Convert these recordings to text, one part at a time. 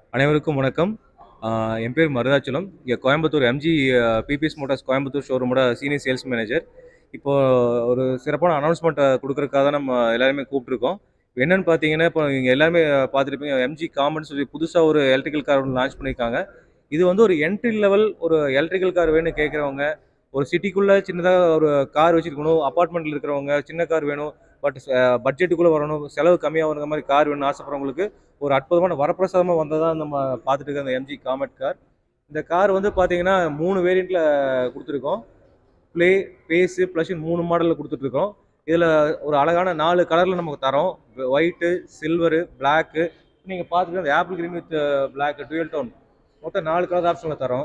அனைவருக்கும் வணக்கம் ஆஹ் என் பேர் மருதாச்சலம் இங்கே Coimbatore MG PPS motors Coimbatore ஷோரூமோட சீனியர் சேல்ஸ் மேனேஜர் இப்போ ஒரு சிறப்பான அனௌன்ஸ்மெண்ட்டை கொடுக்கறதுக்காக தான் நம்ம எல்லாருமே கூப்பிட்ருக்கோம் என்னன்னு பார்த்தீங்கன்னா இப்போ நீங்கள் எல்லாருமே பார்த்துருப்பீங்க எம்ஜி காமன் சொல்லி புதுசாக ஒரு எலக்ட்ரிக்கல் கார் ஒன்று லான்ச் பண்ணியிருக்காங்க இது வந்து ஒரு என்ட்ரி லெவல் ஒரு எலக்ட்ரிக்கல் கார் வேணும்னு கேட்குறவங்க ஒரு சிட்டிக்குள்ளே சின்னதாக ஒரு கார் வச்சுருக்கணும் அப்பார்ட்மெண்ட்டில் இருக்கிறவங்க சின்ன கார் வேணும் பட் பட்ஜெட்டுக்குள்ளே வரணும் செலவு கம்மியாக வரங்க மாதிரி கார் வேணும்னு ஆசைப்படுறவங்களுக்கு ஒரு அற்புதமான வரப்பிரசாதமாக வந்ததாக நம்ம பார்த்துட்டு இருக்க அந்த எம்ஜி காமெட் கார் இந்த கார் வந்து பார்த்தீங்கன்னா மூணு வேரியண்ட்டில் கொடுத்துருக்கோம் ப்ளே பேஸு ப்ளஸ் மூணு மாடலில் கொடுத்துட்ருக்கோம் இதில் ஒரு அழகான நாலு கலரில் நமக்கு தரோம் ஒயிட்டு சில்வரு பிளாக்கு நீங்கள் பார்த்துட்டு அந்த apple green with black dual tone மொத்தம் நாலு கலர் ஆப்ஷனில் தரோம்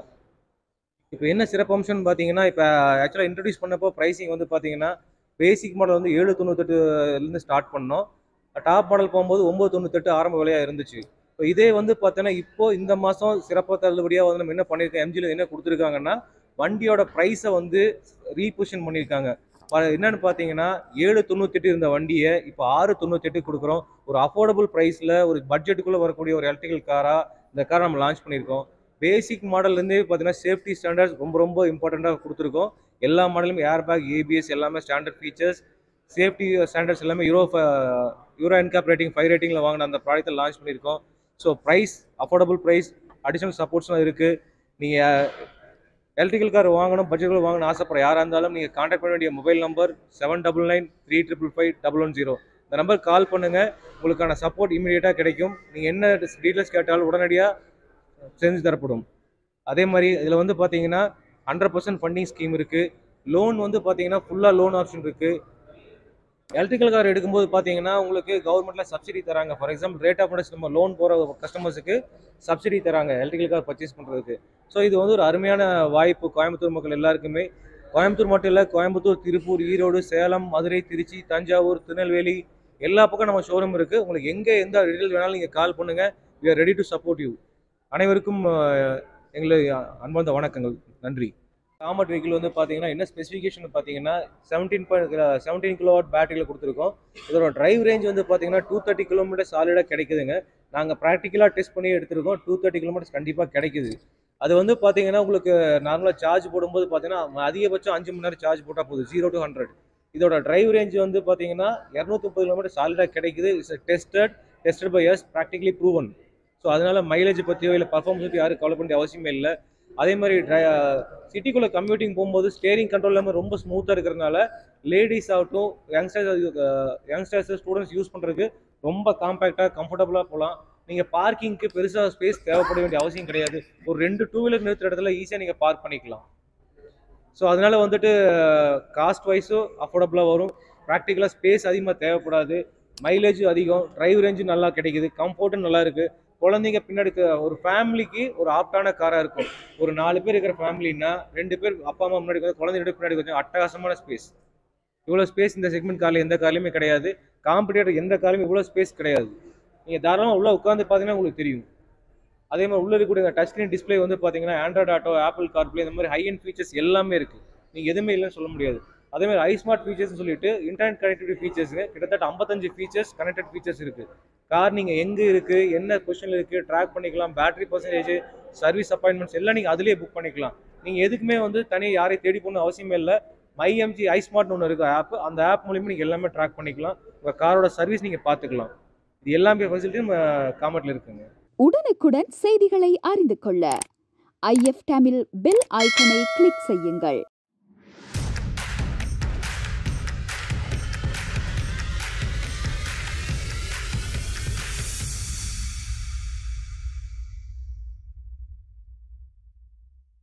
இப்போ என்ன சிறப்பம்சம்னு பார்த்தீங்கன்னா இப்போ ஆக்சுவலாக இன்ட்ரடியூஸ் பண்ணப்போ ப்ரைஸிங் வந்து பார்த்தீங்கன்னா பேசிக் மாடல் வந்து ஏழு தொண்ணூத்தெட்டுலேருந்து ஸ்டார்ட் பண்ணோம் டாப் மாடல் போகும்போது ஒம்பது தொண்ணூத்தெட்டு ஆரம்ப விலையாக இருந்துச்சு இப்போ இதே வந்து பார்த்தீங்கன்னா இப்போ இந்த மாதம் சிறப்பாக தள்ளுபடியாக வந்து நம்ம என்ன பண்ணியிருக்கோம் எம்ஜியில் என்ன கொடுத்துருக்காங்கன்னா வண்டியோட ப்ரைஸை வந்து ரீபொசிஷன் பண்ணியிருக்காங்க ப- என்னன்னு பார்த்தீங்கன்னா ஏழு தொண்ணூத்தெட்டு இருந்த வண்டியை இப்போ ஆறு தொண்ணூத்தெட்டு கொடுக்குறோம் ஒரு அஃபோர்டபுள் ப்ரைஸில் ஒரு பட்ஜெட்டுக்குள்ளே வரக்கூடிய ஒரு எலக்ட்ரிக்கல் காராக இந்த காரை நம்ம லான்ச் பண்ணியிருக்கோம் பேசிக் மாடல்லேருந்தே பார்த்தீங்கன்னா சேஃப்டி ஸ்டாண்டர்ட்ஸ் ரொம்ப ரொம்ப இம்பார்ட்டண்ட்டாக கொடுத்துருக்கோம் எல்லா மாடலும் ஏர் பேக் ஏபிஎஸ் எல்லாமே ஸ்டாண்டர்ட் ஃபீச்சர்ஸ் சேஃப்டி ஸ்டாண்டர்ட்ஸ் எல்லாமே Euro Euro NCAP rating five ரேட்டிங்கில் வாங்கின அந்த ப்ராடக்ட்டை லான்ச் பண்ணியிருக்கோம் so price affordable price additional சப்போர்ட்ஸ்லாம் இருக்குது நீங்கள் எலக்ட்ரிக்கல் கார் வாங்கணும் பட்ஜெட்டில் வாங்கணும் ஆசைப்படுற யாராக இருந்தாலும் நீங்கள் காண்டாக்ட் பண்ண வேண்டிய mobile number seven double nine three triple five double one zero இந்த நம்பர் கால் பண்ணுங்கள் உங்களுக்கான சப்போர்ட் இமீடியட்டாக கிடைக்கும் நீங்கள் என்ன டீட்டெயில்ஸ் கேட்டாலும் உடனடியாக செஞ்சு தரப்படும் அதே மாதிரி இதில் வந்து பார்த்தீங்கன்னா ஹண்ட்ரட் பர்சன்ட் ஃபண்டிங் ஸ்கீம் இருக்குது லோன் வந்து பார்த்தீங்கன்னா ஃபுல்லாக லோன் ஆப்ஷன் இருக்குது எலக்ட்ரிக்கல் கார் எடுக்கும்போது பார்த்தீங்கன்னா உங்களுக்கு கவர்மெண்ட்டில் சப்சிடி தராங்க for example rate of interest நம்ம லோன் போகிற கஸ்டமர்ஸுக்கு சப்சிடி தராங்க எலக்ட்ரிக்கல் கார் பர்ச்சேஸ் பண்ணுறதுக்கு ஸோ இது வந்து ஒரு அருமையான வாய்ப்பு கோயம்புத்தூர் மக்கள் எல்லாருக்குமே கோயம்புத்தூர் மட்டும் இல்லை கோயம்புத்தூர் திருப்பூர் ஈரோடு சேலம் மதுரை திருச்சி தஞ்சாவூர் திருநெல்வேலி எல்லா பக்கம் நம்ம ஷோரூம் இருக்குது உங்களுக்கு எங்கே எந்த டீட்டெயில் வேணாலும் நீங்கள் கால் பண்ணுங்கள் we are ready to support you அனைவருக்கும் அஹ், எங்களுடைய அன்பார்ந்த வணக்கங்கள் நன்றி காமட் வெஹிக்கிள் வந்து பார்த்தீங்கன்னா என்ன ஸ்பெசிஃபிகேஷன் பார்த்தீங்கன்னா செவன்டீன் பாயிண்ட் செவன்டீன் கிலோவாட் பேட்டரியில் கொடுத்துருக்கோம் இதோட டிரைவ் ரேஞ்ச் வந்து பார்த்தீங்கன்னா டூ தேர்ட்டி கிலோமீட்டர் சாலிடாக கிடைக்குதுங்க நாங்கள் ப்ராக்டிக்கலாக டெஸ்ட் பண்ணி எடுத்திருக்கோம் டூ தேர்ட்டி கிலோமீட்டர்ஸ் கண்டிப்பாக கிடைக்குது அது வந்து பார்த்தீங்கன்னா உங்களுக்கு நார்மலாக சார்ஜ் போடும்போது பார்த்தீங்கன்னா அதிகபட்சம் அஞ்சு மணி நேரம் சார்ஜ் போட்டால் போதும் ஜீரோ டு ஹண்ட்ரட் இதோட டிரைவ் ரேஞ்ச் வந்து பார்த்தீங்கன்னா இரநூத்தி முப்பது கிலோமீட்டர் சாலிடாக கிடைக்குது it's tested tested by us practically proven so அதனால மைலேஜ் பற்றியோ இல்லை பர்ஃபார்மன்ஸ் பற்றி யாரும் கவலை பண்ண அவசியமே இல்லை அதே மாதிரி ட்ரை சிட்டிக்குள்ளே கம்யூட்டிங் போகும்போது ஸ்டேரிங் கண்ட்ரோல் இல்லாமல் ரொம்ப ஸ்மூத்தாக இருக்கிறதுனால லேடிஸ் ஆகட்டும் யங்ஸ்டர்ஸ் யங்ஸ்டர்ஸ் ஸ்டூடெண்ட்ஸ் யூஸ் பண்ணுறதுக்கு ரொம்ப காம்பேக்டாக கம்ஃபர்டபுளாக போகலாம் நீங்கள் பார்க்கிங்க்கு பெருசாக ஸ்பேஸ் தேவைப்பட வேண்டிய அவசியம் கிடையாது ஒரு ரெண்டு டூ வீலர் நிறுத்துற இடத்துல ஈஸியாக நீங்கள் பார்க் பண்ணிக்கலாம் ஸோ அதனால வந்துட்டு காஸ்ட் வைஸும் அஃபோர்டபுளாக வரும் ப்ராக்டிக்கலாக ஸ்பேஸ் அதிகமாக தேவைப்படாது மைலேஜ் அதிகம் டிரைவ் ரேஞ்சும் நல்லா கிடைக்குது கம்ஃபர்ட்டும் நல்லா இருக்குது குழந்தைங்க பின்னாடி க- ஒரு ஃபேமிலிக்கு ஒரு ஆப்டான காராக இருக்கும் ஒரு நாலு பேர் இருக்கிற ஃபேமிலின்னா ரெண்டு பேர் அப்பா அம்மா முன்னாடி உட்காந்து, குழந்தைங்க பின்னாடி கொஞ்சம் அட்டகாசமான ஸ்பேஸ் இவ்வளோ ஸ்பேஸ் இந்த செக்மெண்ட் காரில் எந்த கார்லையுமே கிடையாது காம்படிட்டர் எந்த கார்லையும் இவ்வளோ ஸ்பேஸ் கிடையாது நீங்கள் தாராளமாக உள்ளே உட்காந்து பார்த்தீங்கன்னா உங்களுக்கு தெரியும் அதே மாதிரி உள்ள இருக்கக்கூடிய டச் ஸ்க்ரீன் டிஸ்ப்ளே வந்து பார்த்தீங்கன்னா ஆண்ட்ராய்ட் ஆட்டோ ஆப்பிள் கார்ப்ளே இந்த மாதிரி ஹை அண்ட் ஃபீச்சர்ஸ் எல்லாமே இருக்குது நீங்கள் எதுவுமே இல்லைன்னு சொல்ல முடியாது அதே மாதிரி ஐ ஸ்மார்ட் ஃபீச்சர்ஸ்னு சொல்லிட்டு இன்டர்நெட் கனெக்டிவிட்டி ஃபீச்சர்ஸுங்க கிட்டத்தட்ட ஐம்பத்தஞ்சு ஃபீச்சர்ஸ் கனெக்டட் ஃபீச்சர்ஸ் இருக்குது கார் நீங்கள் எங்கே இருக்குது என்ன பொசிஷனில் இருக்குது ட்ராக் பண்ணிக்கலாம் பேட்டரி பர்சன்டேஜ் சர்வீஸ் அப்பாயின்மெண்ட்ஸ் எல்லாம் நீங்கள் அதிலே புக் பண்ணிக்கலாம் நீங்கள் எதுக்குமே வந்து தனியாக யாரையும் தேடி போகணும் அவசியமே இல்லை மை எம்ஜி ஐ ஸ்மார்ட்னு ஒன்று இருக்குது ஆப் அந்த ஆப் மூலியமாக நீங்கள் எல்லாமே ட்ராக் பண்ணிக்கலாம் உங்கள் காரோட சர்வீஸ் நீங்கள் பார்த்துக்கலாம் இது எல்லாமே ஃபெசிலிட்டி நம்ம காமெட்டில் இருக்குங்க உடனுக்குடன் செய்திகளை அறிந்து கொள்ள ஐஎஃப் தமிழ் பெல் ஐக்கனை கிளிக் செய்யுங்கள்